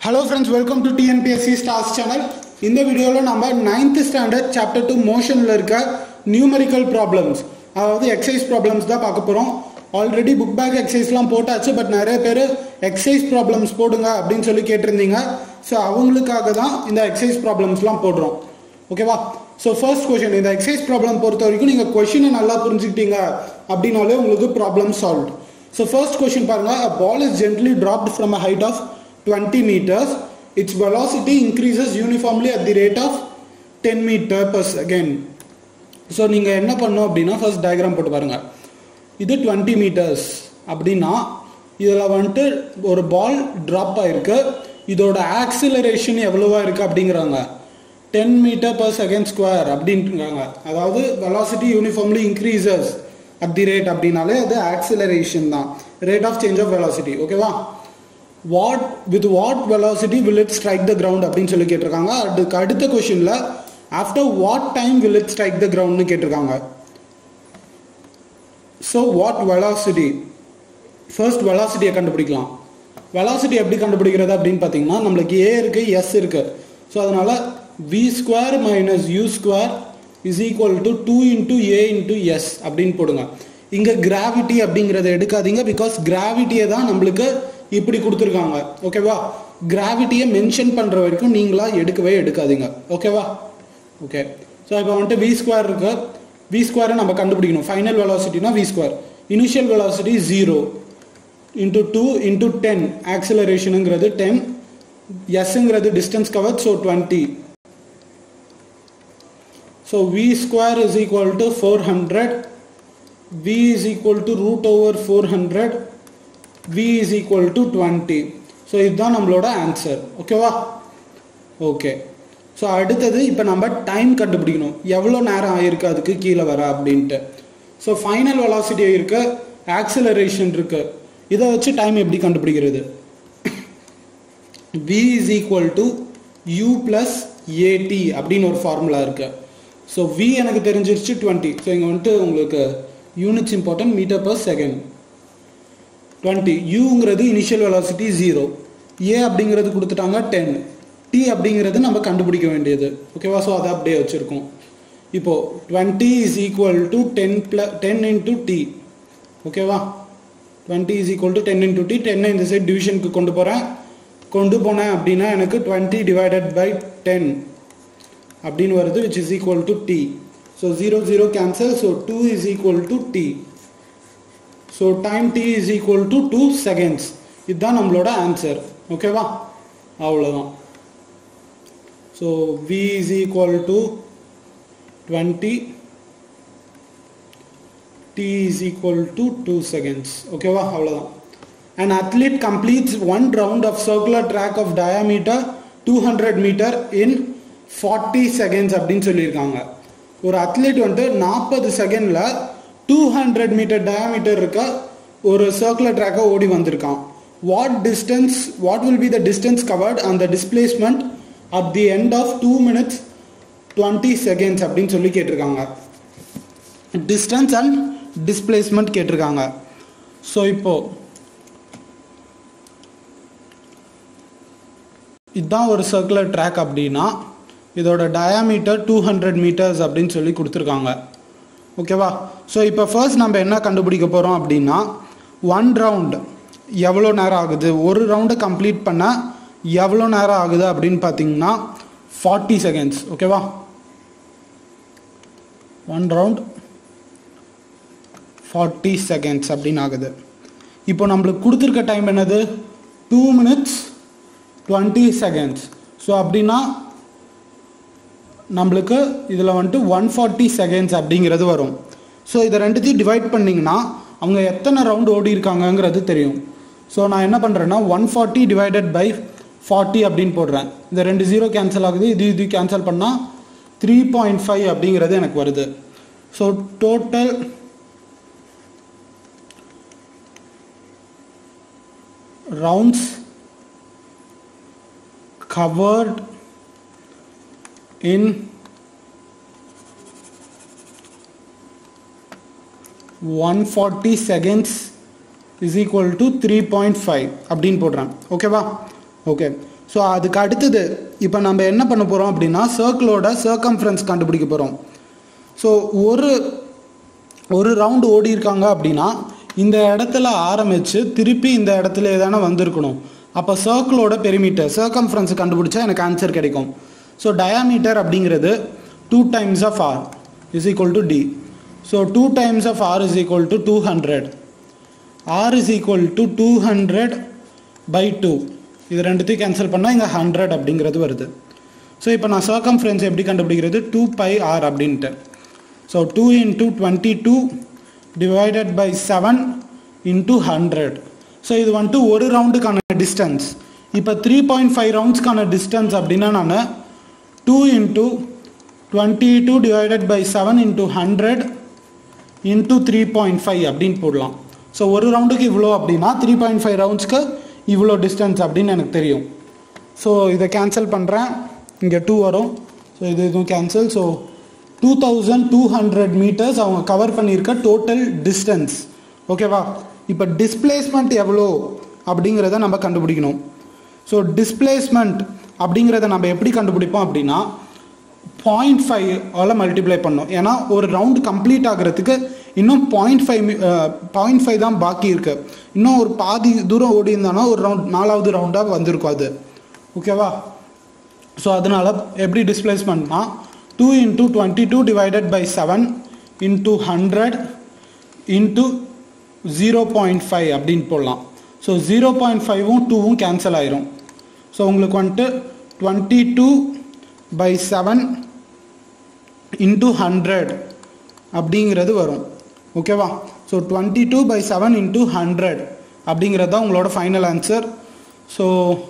hello friends welcome to TNPSC Stars channel இந்த வீடியோவில் நம்ம நைன்த் ஸ்டாண்டர்ட் சாப்டர் டூ மோஷனில் இருக்க நியூமரிக்கல் ப்ராப்ளம்ஸ் அதாவது எக்ஸசைஸ் ப்ராப்ளம்ஸ் தான் பார்க்க போகிறோம் ஆல்ரெடி புக் பேக் எக்ஸசைஸ்லாம் போட்டாச்சு பட் நிறைய பேர் எக்ஸசைஸ் ப்ராப்ளம்ஸ் போடுங்க அப்படின்னு சொல்லி கேட்டிருந்தீங்க ஸோ அவங்களுக்காக தான் இந்த எக்ஸசைஸ் ப்ராப்ளம்ஸ்லாம் போடுறோம் ஓகேவா ஸோ ஃபர்ஸ்ட் கொஷின் இந்த எக்ஸசைஸ் ப்ராப்ளம் பொறுத்த வரைக்கும் நீங்கள் கொஷினை நல்லா புரிஞ்சுக்கிட்டீங்க அப்படின்னாலே உங்களுக்கு problem solve so first question பாருங்க a ball is gently dropped from a height of 20 meters its velocity increases uniformly at the rate of 10 meter per second so நீங்கள் என்ன பண்ணணும் அப்படின்னா ஃபர்ஸ்ட் டயக்ராம் போட்டு பாருங்க இது 20 மீட்டர்ஸ் அப்படின்னா இதில் வந்துட்டு ஒரு பால் ட்ராப் ஆயிருக்கு இதோட ஆக்சிலரேஷன் எவ்வளவா இருக்கு அப்படிங்கிறாங்க ten metre per second square அப்படின்றாங்க அதாவது velocity uniformly increases at the rate அப்படின்னாலே அது ஆக்சிலரேஷன் தான் rate of change of velocity ஓகேவா what with what velocity will it strike the ground அப்படின்னு சொல்லி கேட்டிருக்காங்க அதுக்கு அடுத்த கொஷினில் after what time will it strike the கிரவுண்ட்னு கேட்டிருக்காங்க ஸோ வாட் வெலாசிட்டி ஃபர்ஸ்ட் வெலாசிட்டியை கண்டுபிடிக்கலாம் வெலாசிட்டி எப்படி கண்டுபிடிக்கிறது அப்படின்னு பார்த்தீங்கன்னா நம்மளுக்கு ஏ இருக்கு எஸ் இருக்கு ஸோ அதனால V square minus U square is equal to two into A into S அப்படின்னு போடுங்க இங்கே கிராவிட்டி அப்படிங்கிறத எடுக்காதீங்க பிகாஸ் கிராவிட்டியை தான் நம்மளுக்கு இப்படி கொடுத்துருக்காங்க ஓகேவா கிராவிட்டியை மென்ஷன் பண்ணுற வரைக்கும் நீங்களா எடுக்கவே எடுக்காதீங்க ஓகேவா ஓகே ஸோ இப்போ வந்துட்டு வி ஸ்கொயர் இருக்கு வி ஸ்கொயரை நம்ம கண்டுபிடிக்கணும் ஃபைனல் வெலாசிட்டினா V square initial velocity zero into two into ten ஆக்சிலரேஷனுங்கிறது டென் எஸ்ங்கிறது distance cover so twenty so V square is equal to four hundred V is equal to root over four hundred V is equal to twenty so இதுதான் நம்மளோட ஆன்சர் ஓகேவா okay so அடுத்தது இப்போ நம்ம time கண்டுபிடிக்கணும் எவ்வளோ நேரம் ஆயிருக்கு அதுக்கு கீழே வர அப்படின்ட்டு ஸோ ஃபைனல் வெலாசிட்டி இருக்கு ஆக்சிலரேஷன் இருக்கு இதை வச்சு டைம் எப்படி கண்டுபிடிக்கிறது v is equal to u plus at அப்படின்னு ஒரு ஃபார்முலா இருக்கு ஸோ v எனக்கு தெரிஞ்சிருச்சு டுவெண்ட்டி ஸோ இங்கே வந்துட்டு உங்களுக்கு units important metre per second twenty யூங்கிறது இனிஷியல் வெலாசிட்டி ஜீரோ ஏ அப்படிங்கிறது கொடுத்துட்டாங்க டென் டி அப்படிங்கிறது நம்ம கண்டுபிடிக்க வேண்டியது ஓகேவா ஸோ அதை அப்படியே வச்சுருக்கோம் இப்போ twenty is equal to ten plus ten into T ஓகேவா twenty is equal to ten into T டென்னை இந்த சைட் டிவிஷனுக்கு கொண்டு போகிறேன் கொண்டு போனேன் அப்படின்னா எனக்கு டுவெண்ட்டி டிவைடட் பை டென் அப்படின்னு வருது which is equal to D so zero zero cancel so two is equal to D so time T is equal to two seconds இதுதான் நம்மளோட ஆன்சர் ஓகேவா அவ்வளோதான் so V is equal to twenty T is equal to two seconds ஓகேவா அவ்வளோதான் An athlete completes one round of circular track of diameter 200 meter in 40 seconds அப்படின்னு சொல்லியிருக்காங்க ஒரு அத்லீட் வந்துட்டு நாற்பது செகண்டில் டூ ஹண்ட்ரட் மீட்டர் டயாமீட்டர் இருக்க ஒரு சர்க்குலர் ட்ராக்கை ஓடி வந்திருக்கான் what distance what will be the distance covered அந்த displacement at the end of two minutes twenty seconds அப்படின்னு சொல்லி கேட்டிருக்காங்க டிஸ்டன்ஸ் அண்ட் டிஸ்பிளேஸ்மெண்ட் கேட்டிருக்காங்க ஸோ இப்போது இதுதான் ஒரு சர்க்குலர் ட்ராக் அப்படின்னா இதோட டயாமீட்டர் டூ ஹண்ட்ரட் மீட்டர்ஸ் அப்படின்னு சொல்லி கொடுத்துருக்காங்க ஓகேவா ஸோ இப்போ ஃபர்ஸ்ட் நம்ம என்ன கண்டுபிடிக்க போகிறோம் அப்படின்னா ஒன் ரவுண்ட் எவ்வளோ நேரம் ஆகுது ஒரு ரவுண்டை கம்ப்ளீட் பண்ண எவ்வளோ நேரம் ஆகுது அப்படின்னு பார்த்தீங்கன்னா ஃபார்ட்டி செகண்ட்ஸ் ஓகேவா ஒன் ரவுண்ட் ஃபார்ட்டி செகண்ட்ஸ் அப்படின்னு ஆகுது இப்போ நம்மளுக்கு கொடுத்துருக்க டைம் என்னது two minutes twenty seconds so அப்படின்னா நம்மளுக்கு இதில் வந்துட்டு ஒன் ஃபார்ட்டி செகண்ட்ஸ் அப்படிங்கிறது வரும் ஸோ இதை ரெண்டுத்தையும் டிவைட் பண்ணிங்கன்னா அவங்க எத்தனை ரவுண்ட் ஓடி இருக்காங்கங்கிறது தெரியும் ஸோ நான் என்ன பண்ணுறேன்னா one forty divided by forty அப்படின்னு போடுறேன் இந்த ரெண்டு ஜீரோ கேன்சல் ஆகுது இது இது கேன்சல் பண்ணால் த்ரீ பாயிண்ட் ஃபைவ் அப்படிங்கிறது எனக்கு வருது so total rounds covered in one forty seconds is equal to three point five அப்படின்னு போடுறேன் ஓகேவா ஓகே ஸோ அதுக்கு அடுத்தது இப்போ நம்ம என்ன பண்ண போகிறோம் அப்படின்னா சர்க்கிளோட சர்க்கம்ஃபரன்ஸ் கண்டுபிடிக்க போகிறோம் ஸோ ஒரு ஒரு ரவுண்டு ஓடி இருக்காங்க அப்படின்னா இந்த இடத்துல ஆரம்பித்து திருப்பி இந்த இடத்துல தானே வந்திருக்கணும் அப்போ சர்க்கிளோட பெரிமீட்டர் சர்க்கம்ஃபரன்ஸ் கண்டுபிடிச்சா எனக்கு ஆன்சர் கிடைக்கும் ஸோ டயாமீட்டர் அப்படிங்கிறது two times of R is equal to D so two times of R is equal to two hundred R is equal to two hundred by two இது ரெண்டுத்தையும் cancel பண்ணால் இங்கே hundred அப்படிங்கிறது வருது so இப்போ நான் circumference எப்படி கண்டுபிடிக்கிறது டூ பை ஆர் அப்படின்ட்டு so two into twenty two divided by seven into hundred so இது வந்துட்டு ஒரு ரவுண்டுக்கான டிஸ்டன்ஸ் இப்போ த்ரீ பாயிண்ட் ஃபைவ் ரவுண்ட்ஸ்க்கான டிஸ்டன்ஸ் அப்படின்னா நான் two into twenty two divided by seven into hundred into three point five அப்படின்னு போடலாம் ஸோ ஒரு ரவுண்டுக்கு இவ்வளோ அப்படின்னா த்ரீ பாயிண்ட் ஃபைவ் ரவுண்ட்ஸ்க்கு இவ்வளோ டிஸ்டன்ஸ் அப்படின்னு எனக்கு தெரியும் ஸோ இதை கேன்சல் பண்ணுறேன் இங்கே டூ வரும் ஸோ இது இதுவும் cancel so two thousand two hundred metres அவங்க கவர் பண்ணியிருக்க டோட்டல் டிஸ்டன்ஸ் ஓகேவா இப்போ டிஸ்பிளேஸ்மெண்ட் எவ்வளோ அப்படிங்கிறத நம்ம கண்டுபிடிக்கணும் ஸோ டிஸ்பிளேஸ்மெண்ட் அப்படிங்கிறத நம்ம எப்படி கண்டுபிடிப்போம் அப்படின்னா பாயிண்ட் ஃபைவ் ஆல் மல்டிப்ளை பண்ணோம் ஏன்னா ஒரு ரவுண்டு கம்ப்ளீட் ஆகிறதுக்கு இன்னும் பாயிண்ட் ஃபைவ் பாயிண்ட் ஃபைவ் தான் பாக்கி இருக்கு இன்னும் ஒரு பாதி தூரம் ஓடி இருந்தானா ஒரு ரவுண்ட் நாலாவது ரவுண்டாக வந்திருக்கும் அது ஓகேவா ஸோ அதனால் எப்படி டிஸ்பிளேஸ்மெண்ட்னா two into twenty two divided by seven into hundred into zero point five அப்படின்னு போடலாம் ஸோ ஜீரோ பாயிண்ட் ஃபைவும் டூவும் கேன்சல் ஆயிரும் ஸோ உங்களுக்கு வந்துட்டு twenty two by seven into hundred அப்படிங்கிறது வரும் ஓகேவா so twenty two by seven into hundred அப்படிங்கிறது தான் உங்களோட final answer so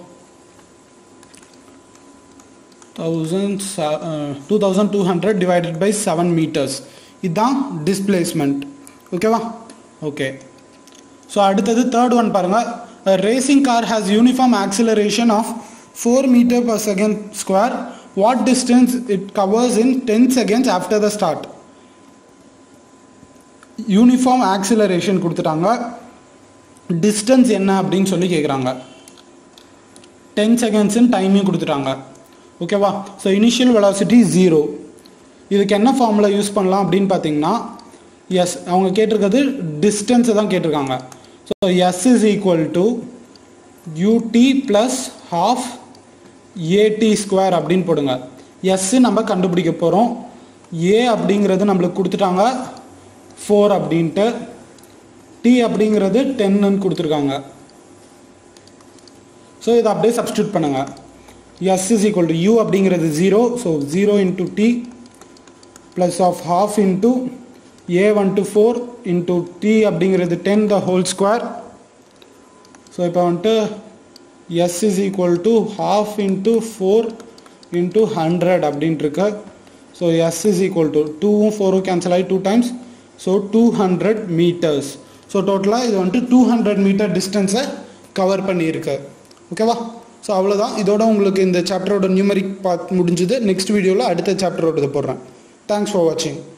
thousand two thousand two hundred divided by seven metres இதுதான் டிஸ்பிளேஸ்மெண்ட் ஓகேவா ஓகே ஸோ அடுத்தது தேர்ட் ஒன் பாருங்கள் racing car has uniform acceleration of four metre per second square what distance it covers in ten seconds after the start uniform acceleration கொடுத்துட்டாங்க distance என்ன அப்படின்னு சொல்லி கேட்குறாங்க ten செகண்ட்ஸ்ன்னு டைமையும் கொடுத்துட்டாங்க ஓகேவா ஸோ இனிஷியல் வெலாசிட்டி ஜீரோ இதுக்கு என்ன ஃபார்முலா யூஸ் பண்ணலாம் அப்படின்னு பார்த்தீங்கன்னா எஸ் அவங்க கேட்டிருக்கிறது டிஸ்டன்ஸை தான் கேட்டிருக்காங்க so S is equal to UT plus half AT square அப்படின்னு போடுங்க எஸ் நம்ம கண்டுபிடிக்க போகிறோம் ஏ அப்படிங்கிறது நம்மளுக்கு கொடுத்துட்டாங்க ஃபோர் அப்படின்ட்டு டி அப்படிங்கிறது டென்னு கொடுத்துருக்காங்க ஸோ இதை அப்படியே சப்ஸ்டியூட் பண்ணுங்கள் S is equal to U அப்படிங்கிறது zero so zero into T plus of half into A one to four into T அப்படிங்கிறது ten the whole square so இப்போ வந்துட்டு S is equal to half into four into hundred அப்படின்ட்டு இருக்கு so S is equal to டூவும் ஃபோரும் கேன்சல் ஆகி two times so two hundred metres so டோட்டலாக இது வந்துட்டு டூ ஹண்ட்ரட் மீட்டர் டிஸ்டன்ஸை கவர் பண்ணியிருக்கு ஓகேவா ஸோ அவ்வளோதான் இதோட உங்களுக்கு இந்த சாப்டரோட நியூமரிக் பார்ட் முடிஞ்சுது நெக்ஸ்ட் வீடியோவில் அடுத்த சாப்டரோட போடுறேன் தேங்க்ஸ் ஃபார் வாட்சிங்